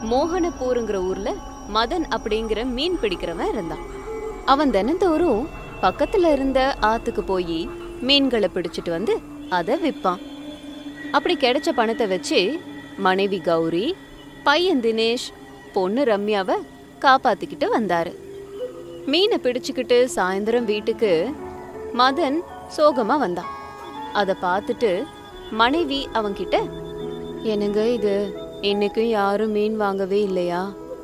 மோகனப்பூருங்கிற ஊர்ல மதன் அப்படிங்கிற மீன் பிடிக்கிறவன் இருந்தான் அவன் தினந்தோறும் பக்கத்துல இருந்த ஆத்துக்கு போய் மீன்களை பிடிச்சிட்டு வந்து அதை விற்பான் அப்படி கிடைச்ச பணத்தை வச்சு மனைவி கௌரி பையன் தினேஷ் பொண்ணு ரம்யாவை காப்பாத்திக்கிட்டு வந்தாரு மீனை பிடிச்சுக்கிட்டு சாயந்தரம் வீட்டுக்கு மதன் சோகமா வந்தான் அதை பார்த்துட்டு மனைவி அவன்கிட்ட என்னங்க இது இன்னைக்கும் யாரும் மீன் வாங்கவே இல்லையா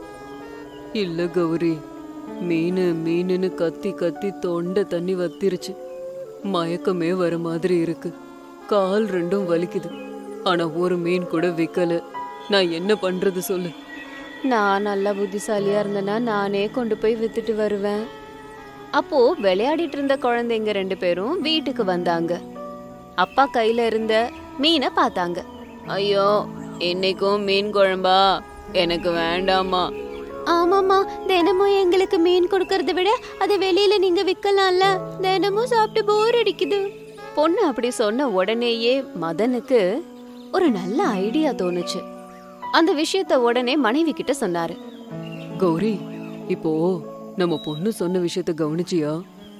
இல்ல கௌரி மீன் மீனுன்னு கத்தி கத்தி தொண்டை தண்ணி வத்திருச்சு மயக்கமே வர மாதிரி இருக்கு கால் ரெண்டும் வலிக்குது ஆனா ஒரு மீன் கூட விக்கல நான் என்ன பண்றது சொல்லு நான் நல்லா புத்திசாலியா இருந்தேன்னா நானே கொண்டு போய் வித்துட்டு வருவேன் அப்போ விளையாடிட்டு இருந்த குழந்தைங்க ரெண்டு பேரும் வீட்டுக்கு வந்தாங்க அப்பா கையில இருந்த மீனை பார்த்தாங்க ஐயோ இன்னைக்கும் மீன் குழம்பா எனக்கு வேண்டாமா ஆமாமா தினமும் எங்களுக்கு மீன் கொடுக்கறத விட அதை வெளியில நீங்க விக்கலாம்ல தினமும் சாப்பிட்டு போர் அடிக்குது பொண்ணு அப்படி சொன்ன உடனேயே மதனுக்கு ஒரு நல்ல ஐடியா தோணுச்சு அந்த விஷயத்த உடனே மனைவி கிட்ட சொன்னாரு கௌரி இப்போ நம்ம பொண்ணு சொன்ன விஷயத்த கவனிச்சியா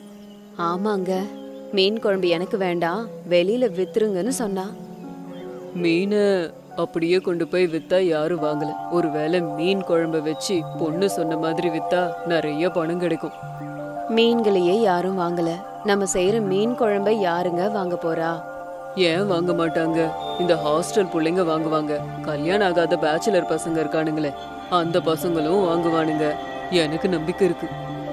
ஆமாங்க மீன் குழம்பு எனக்கு வேண்டாம் வெளியில வித்துருங்கன்னு சொன்னா மீனை அப்படியே கொண்டு போய் வித்தா யாரும் வாங்கல ஒருவேளை மீன் குழம்ப வச்சு பொண்ணு சொன்ன மாதிரி வித்தா நிறைய பணம் கிடைக்கும் மீன்களையே யாரும் வாங்கல நம்ம செய்யற மீன் குழம்பை யாருங்க வாங்க போறா ஏன் வாங்க மாட்டாங்க இந்த ஹாஸ்டல் பிள்ளைங்க வாங்குவாங்க கல்யாணம் ஆகாத பேச்சுலர் பசங்க இருக்கானுங்களே அந்த பசங்களும் வாங்குவானுங்க எனக்கு நம்பிக்கை இருக்கு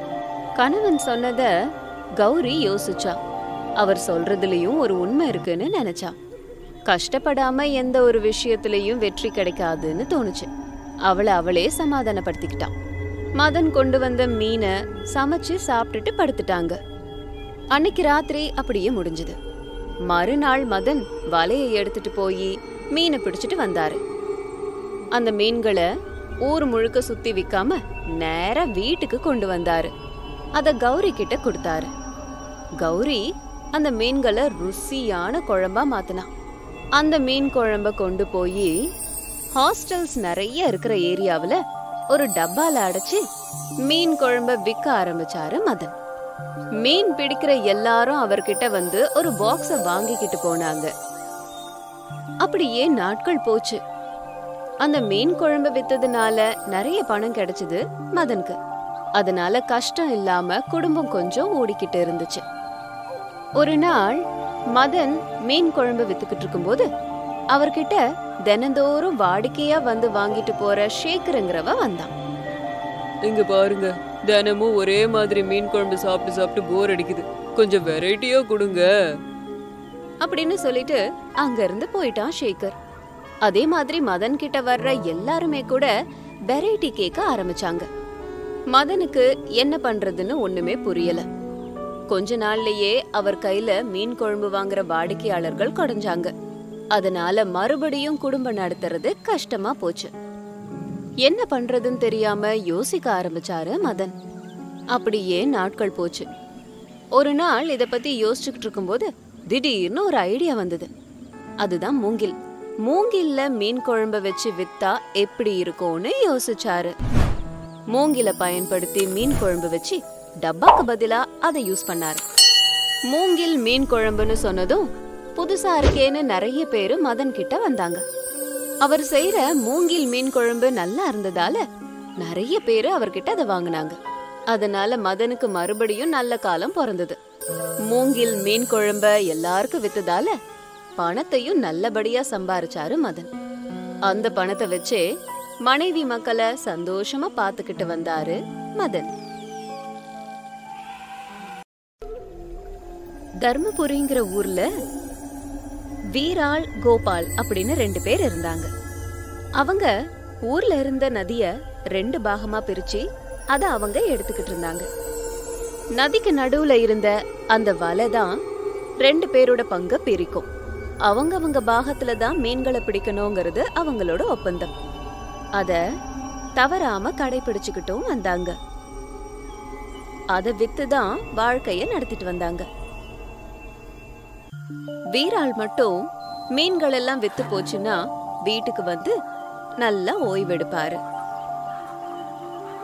கணவன் சொன்னத கௌரி யோசிச்சா அவர் சொல்றதுலயும் ஒரு உண்மை இருக்குன்னு நினைச்சா கஷ்டப்படாம எந்த ஒரு விஷயத்திலயும் வெற்றி கிடைக்காதுன்னு தோணுச்சு அவளை அவளே சமாதானப்படுத்திக்கிட்டான் மதன் கொண்டு வந்த மீனை சமைச்சு சாப்பிட்டுட்டு படுத்துட்டாங்க அன்னைக்கு ராத்திரி அப்படியே முடிஞ்சது மறுநாள் மதன் வலையை எடுத்துட்டு போய் மீனை பிடிச்சிட்டு வந்தாரு அந்த மீன்களை ஊர் முழுக்க சுத்தி விக்காம நேரா வீட்டுக்கு கொண்டு வந்தாரு அத கௌரி கிட்ட கொடுத்தாரு கௌரி அந்த மீன்களை ருசியான குழம்பா மாத்தினா அந்த மீன் குழம்ப கொண்டு போய் ஹாஸ்டல்ஸ் நிறைய இருக்கிற ஏரியாவுல ஒரு டப்பால அடைச்சு மீன் குழம்ப விற்க ஆரம்பிச்சாரு மதன் மீன் பிடிக்கிற எல்லாரும் அவர்கிட்ட வந்து ஒரு பாக்ஸ வாங்கிக்கிட்டு போனாங்க அப்படியே நாட்கள் போச்சு அந்த மீன் குழம்பு வித்ததுனால நிறைய பணம் கிடைச்சது மதனுக்கு அதனால கஷ்டம் இல்லாம குடும்பம் கொஞ்சம் ஓடிக்கிட்டு இருந்துச்சு ஒரு நாள் மதன் மீன் குழம்பு வித்துக்கிட்டு இருக்கும்போது அவர்கிட்ட தினந்தோறும் வாடிக்கையா வந்து வாங்கிட்டு போற ஷேக்கருங்கிறவ வந்தான் இங்க பாருங்க தினமும் ஒரே மாதிரி மீன் குழம்பு சாப்பிட்டு சாப்பிட்டு போர் அடிக்குது கொஞ்சம் வெரைட்டியா கொடுங்க அப்படின்னு சொல்லிட்டு அங்க இருந்து போயிட்டான் ஷேகர் அதே மாதிரி மதன் கிட்ட வர்ற எல்லாருமே கூட வெரைட்டி கேட்க ஆரம்பிச்சாங்க மதனுக்கு என்ன பண்றதுன்னு ஒண்ணுமே புரியல கொஞ்ச நாள்லயே அவர் கையில மீன் குழம்பு வாங்குற வாடிக்கையாளர்கள் குறைஞ்சாங்க அதனால மறுபடியும் குடும்பம் நடத்துறது கஷ்டமா போச்சு என்ன பண்றதுன்னு தெரியாம யோசிக்க ஆரம்பிச்சாரு மதன் அப்படியே நாட்கள் போச்சு ஒரு நாள் இத பத்தி யோசிச்சுக்கிட்டு இருக்கும்போது திடீர்னு ஒரு ஐடியா வந்தது அதுதான் மூங்கில் மூங்கில்ல மீன் குழம்ப வச்சு வித்தா எப்படி இருக்கும்னு யோசிச்சாரு மூங்கில பயன்படுத்தி மீன் குழம்பு வச்சு டப்பாக்கு பதிலா அதை யூஸ் பண்ணாரு மூங்கில் மீன் குழம்புன்னு சொன்னதும் புதுசா இருக்கேன்னு நிறைய பேரு மதன் கிட்ட வந்தாங்க அவர் செய்யற மூங்கில் மீன் குழம்பு நல்லா இருந்ததால நிறைய பேரு அவர்கிட்ட அதை வாங்குனாங்க அதனால மதனுக்கு மறுபடியும் நல்ல காலம் பிறந்தது மூங்கில் மீன் குழம்ப எல்லாருக்கும் வித்ததால பணத்தையும் நல்லபடியா சம்பாரிச்சாரு மதன் அந்த பணத்தை வச்சே மனைவி மக்களை சந்தோஷமா பாத்துக்கிட்டு வந்தாரு மதன் தர்மபுரிங்கிற ஊர்ல வீராள் கோபால் அப்படின்னு ரெண்டு பேர் இருந்தாங்க அவங்க ஊர்ல இருந்த நதிய ரெண்டு பாகமா பிரிச்சு அத அவங்க எடுத்துக்கிட்டு இருந்தாங்க நதிக்கு நடுவுல இருந்த அந்த வலை தான் ரெண்டு பேரோட பங்க பிரிக்கும் அவங்க அவங்க பாகத்துல தான் மீன்களை பிடிக்கணுங்கிறது அவங்களோட ஒப்பந்தம் அத தவறாம கடைபிடிச்சுக்கிட்டும் வந்தாங்க அத வித்து தான் வாழ்க்கைய நடத்திட்டு வந்தாங்க வீராள் மட்டும் மீன்கள் எல்லாம் வித்து போச்சுன்னா வீட்டுக்கு வந்து நல்லா ஓய்வெடுப்பாரு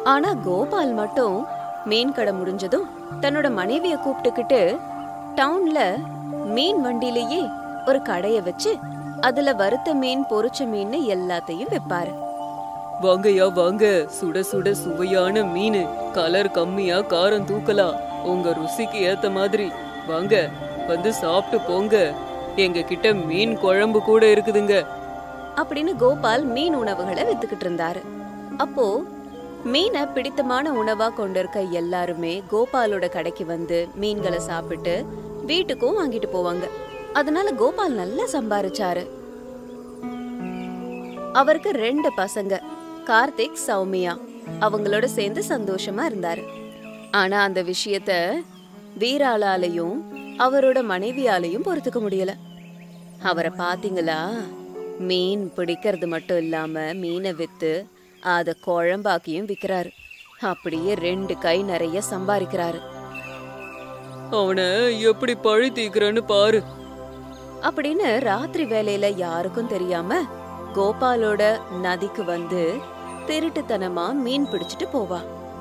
ஆனா கோபால் மட்டும் மீன் கடை முடிஞ்சதும் தன்னோட மனைவிய கூப்பிட்டுக்கிட்டு டவுன்ல மீன் வண்டியிலேயே ஒரு கடைய வச்சு அதுல வறுத்த மீன் பொரிச்ச மீன் எல்லாத்தையும் விப்பாரு வாங்கய்யா வாங்க சுட சுட சுவையான மீன் கலர் கம்மியா காரம் தூக்கலாம் உங்க ருசிக்கு ஏத்த மாதிரி வாங்க வந்து சாப்பிட்டு போங்க எங்க கிட்ட மீன் குழம்பு கூட இருக்குதுங்க அப்படின்னு கோபால் மீன் உணவுகளை வித்துக்கிட்டு இருந்தாரு அப்போ மீனை பிடித்தமான உணவா கொண்டிருக்க எல்லாருமே கோபாலோட கடைக்கு வந்து மீன்களை சாப்பிட்டு வீட்டுக்கும் வாங்கிட்டு போவாங்க அதனால கோபால் நல்லா சம்பாரிச்சாரு அவருக்கு ரெண்டு பசங்க கார்த்திக் சௌமியா அவங்களோட சேர்ந்து சந்தோஷமா இருந்தாரு ஆனா அந்த விஷயத்த வீராளாலையும் அவரோட மனைவியாலையும் பொறுத்துக்க முடியல அவரை பாத்தீங்களா மீன் பிடிக்கிறது மட்டும் இல்லாம மீனை வித்து அத குழம்பாக்கியும் விக்கிறாரு அப்படியே ரெண்டு கை நிறைய சம்பாதிக்கிறாரு அவனை எப்படி பழி தீக்குறன்னு பாரு அப்படின்னு ராத்திரி வேலையில யாருக்கும் தெரியாம கோபாலோட நதிக்கு வந்து திருட்டுத்தனமா மீன் பிடிச்சிட்டு போவா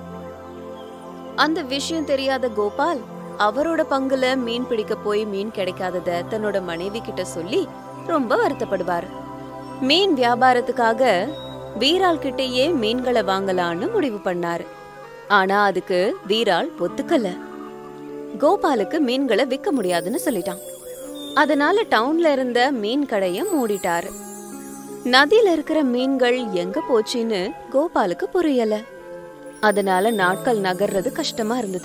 அந்த விஷயம் தெரியாத கோபால் அவரோட பங்குல மீன் பிடிக்க போய் மீன் கிடைக்காதத தன்னோட மனைவி கிட்ட சொல்லி ரொம்ப வருத்தப்படுவார் மீன் வியாபாரத்துக்காக வீரால் கிட்டேயே மீன்களை வாங்கலான்னு முடிவு பண்ணாரு ஆனா அதுக்கு வீரால் ஒத்துக்கல கோபாலுக்கு மீன்களை விற்க முடியாதுன்னு சொல்லிட்டான் அதனால டவுன்ல இருந்த மீன் கடைய மூடிட்டாரு நதியில இருக்கிற மீன்கள் எங்க போச்சுன்னு கோபாலுக்கு புரியல அதனால நாட்கள் நகர்றது கஷ்டமா இருந்தது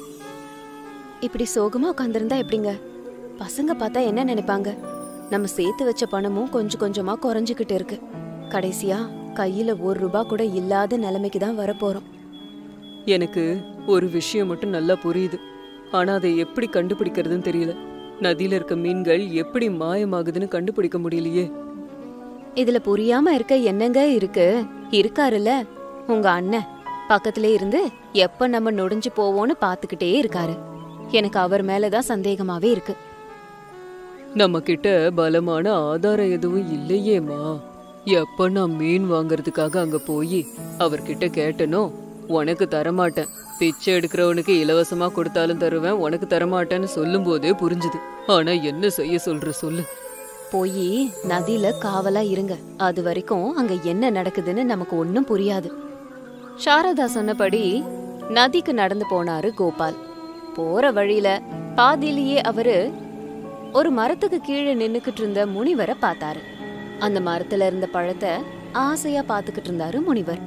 இப்படி சோகமா உட்காந்துருந்தா எப்படிங்க பசங்க பார்த்தா என்ன நினைப்பாங்க நம்ம சேர்த்து வச்ச பணமும் கொஞ்சம் கொஞ்சமா குறைஞ்சுக்கிட்டு இருக்கு கடைசியா கையில ஒரு ரூபா கூட இல்லாத நிலைமைக்கு தான் வரப்போறோம் எனக்கு ஒரு விஷயம் மட்டும் நல்லா புரியுது ஆனா அதை எப்படி கண்டுபிடிக்கிறதுன்னு தெரியல நதியில இருக்க மீன்கள் எப்படி மாயமாகுதுன்னு கண்டுபிடிக்க முடியலையே இதுல புரியாம இருக்க என்னங்க இருக்கு இருக்காருல்ல உங்க அண்ணன் பக்கத்திலே இருந்து எப்ப நம்ம நொடிஞ்சு போவோம்னு பாத்துக்கிட்டே இருக்காரு எனக்கு அவர் மேலதான் சந்தேகமாவே இருக்கு நம்ம கிட்ட பலமான ஆதாரம் எதுவும் இல்லையேம்மா எப்ப நான் மீன் வாங்குறதுக்காக அங்க போய் அவர்கிட்ட கேட்டனோ உனக்கு தரமாட்டேன் பிச்சை எடுக்கிறவனுக்கு இலவசமா கொடுத்தாலும் தருவேன் உனக்கு தரமாட்டேன்னு சொல்லும் போதே புரிஞ்சுது ஆனா என்ன செய்ய சொல்ற சொல்லு போய் நதியில காவலா இருங்க அது வரைக்கும் அங்க என்ன நடக்குதுன்னு நமக்கு ஒன்னும் புரியாது சாரதா சொன்னபடி நதிக்கு நடந்து போனாரு கோபால் போற வழியில பாதியிலேயே அவரு ஒரு மரத்துக்கு கீழே நின்னுக்கிட்டு இருந்த முனிவரை பார்த்தாரு அந்த மரத்துல இருந்த பழத்தை ஆசையா பாத்துக்கிட்டு இருந்தாரு முனிவர்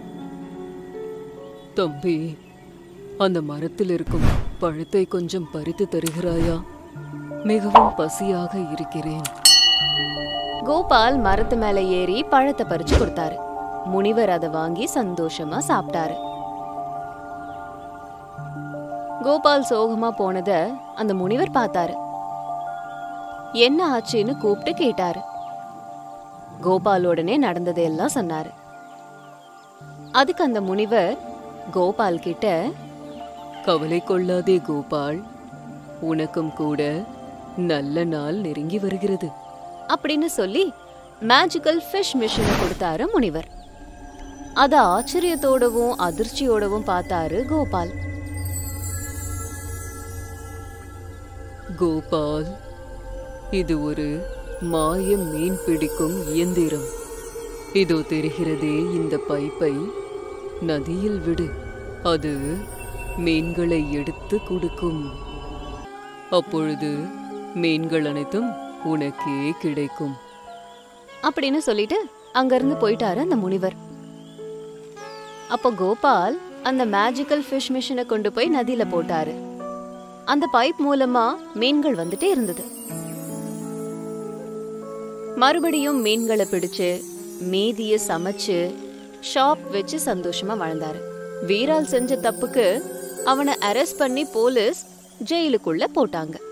தம்பி அந்த மரத்தில் இருக்கும் பழத்தை கொஞ்சம் பறித்து தருகிறாயா மிகவும் பசியாக இருக்கிறேன் கோபால் மரத்து மேல ஏறி பழத்தை பறிச்சு கொடுத்தாரு முனிவர் அதை வாங்கி சந்தோஷமா சாப்பிட்டாரு கோபால் சோகமா போனத அந்த முனிவர் பார்த்தாரு என்ன ஆச்சுன்னு கூப்பிட்டு கேட்டாரு கோபால் உடனே நடந்ததையெல்லாம் சொன்னாரு அதுக்கு அந்த முனிவர் கோபால் கிட்ட கவலை கொள்ளாதே கோபால் உனக்கும் கூட நல்ல நாள் நெருங்கி வருகிறது அப்படின்னு சொல்லி மேஜிக்கல் ஃபிஷ் மிஷினை கொடுத்தாரு முனிவர் அத ஆச்சரியத்தோடவும் அதிர்ச்சியோடவும் பார்த்தாரு கோபால் கோபால் இது ஒரு மாய மீன் பிடிக்கும் இயந்திரம் இதோ தெரிகிறதே இந்த பைப்பை நதியில் விடு அது மீன்களை எடுத்து கொடுக்கும் அப்பொழுது மீன்கள் அனைத்தும் உனக்கே கிடைக்கும் அப்படின்னு சொல்லிட்டு அங்கிருந்து போயிட்டாரு அந்த முனிவர் அப்போ கோபால் அந்த மேஜிக்கல் ஃபிஷ் மிஷினை கொண்டு போய் நதியில போட்டாரு அந்த பைப் மூலமா மீன்கள் வந்துட்டே இருந்தது மறுபடியும் மீன்களை பிடிச்சு மீதிய சமைச்சு ஷாப் வச்சு சந்தோஷமா வாழ்ந்தாரு வீரால் செஞ்ச தப்புக்கு அவனை அரெஸ்ட் பண்ணி போலீஸ் ஜெயிலுக்குள்ள போட்டாங்க